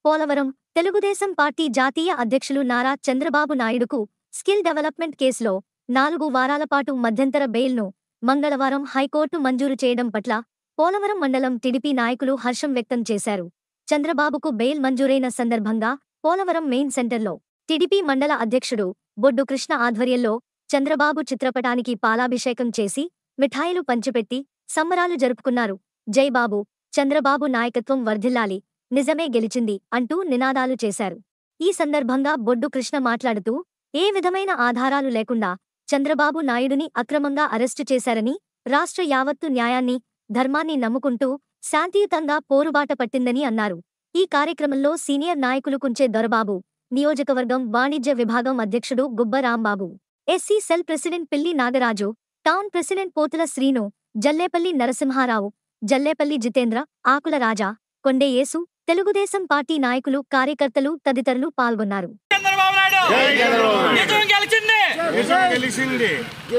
Polavaram Telugu Desam party జాతీయ అధ్యక్షులు నారా చంద్రబాబు నాయుడుకు స్కిల్ డెవలప్మెంట్ కేసులో నాలుగు వారాల పాటు మధ్యంతర బెయిల్ను మంగళవారం హైకోర్టు మంజూరు చేయడం పట్ల పోలవరం మండలం టిడిపి నాయకులు హర్షం వ్యక్తం చేశారు చంద్రబాబుకు బెయిల్ మంజూరైన సందర్భంగా పోలవరం మెయిన్ సెంటర్లో టిడిపి మండల అధ్యక్షుడు బొడ్డు కృష్ణ ఆధ్వర్యంలో చంద్రబాబు చిత్రపటానికి పాలాభిషేకం చేసి మిఠాయిలు పంచిపెట్టి సంబరాలు జరుపుకున్నారు జైబాబు చంద్రబాబు నాయకత్వం వర్ధిల్లాలి నిజమే గెలిచింది అంటూ నినాదాలు చేశారు ఈ సందర్భంగా బొడ్డు కృష్ణ మాట్లాడుతూ ఏ విధమైన ఆధారాలు లేకుండా చంద్రబాబు నాయుడుని అక్రమంగా అరెస్టు చేశారని రాష్ట్ర యావత్తు న్యాయాన్ని ధర్మాన్ని నమ్ముకుంటూ శాంతియుతంగా పోరుబాట పట్టిందని అన్నారు ఈ కార్యక్రమంలో సీనియర్ నాయకులు కుంచే దొరబాబు నియోజకవర్గం వాణిజ్య విభాగం అధ్యక్షుడు Gubba Rambabu SC cell president Pilli Nagaraju town president Pothula Srinu Jallepalli Narasimharao Jallepalli Jitendra Akula Raja Konde Yesu Telugu Desam party నాయకులు కార్యకర్తలు తదితరులు పాల్గొన్నారు చంద్రబాబు నాయుడు జై చంద్రబాబు నాయుడు. నిజం గెలిచింది నిజం గెలిచింది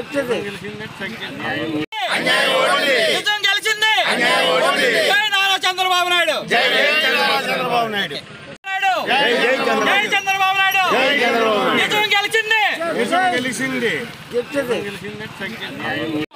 నిజం గెలిచింది జై నారా చంద్రబాబు నాయుడు జై చంద్రబాబు నాయుడు నాయుడు జై జై చంద్రబాబు జై చంద్రబాబు నాయుడు జై చంద్రబాబు నాయుడు నిజం గెలిచింది నిజం గెలిచింది